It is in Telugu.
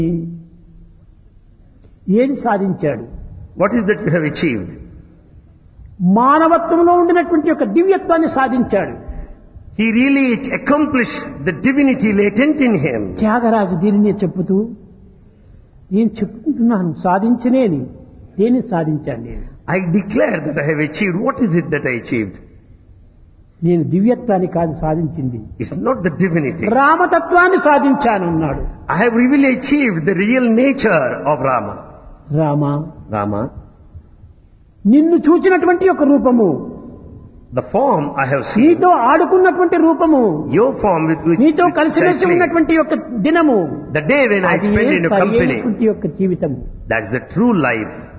ఏది సాధించాడు What is that you have achieved? మానవత్వంలో ఉండినటువంటి యొక్క దివ్యత్వాన్ని సాధించాడు He really accomplished the divinity latent in him. Tyagaraju దీనిని చెప్పుతూ నేను చెప్పుకుంటున్నాను సాధించనేని దేన్ని సాధించాను నేను I declare that I have achieved. What is it that I achieved? నేను దివ్యత్వాన్ని కాదు సాధించింది It's not the divinity. రామతత్వాన్ని సాధించాను అన్నాడు I have really achieved the real nature of Rama. Rama Rama, నిన్ను చూచినటువంటి ఒక రూపము the form I have seen, నీతో ఆడుకున్నటువంటి రూపము your form with which నీతో which I కలిసిమెలిసి play. ఉన్నటువంటి యొక్క దినము the day when I అది spend in your company, సరైనటువంటి యొక్క జీవితం that's the true life.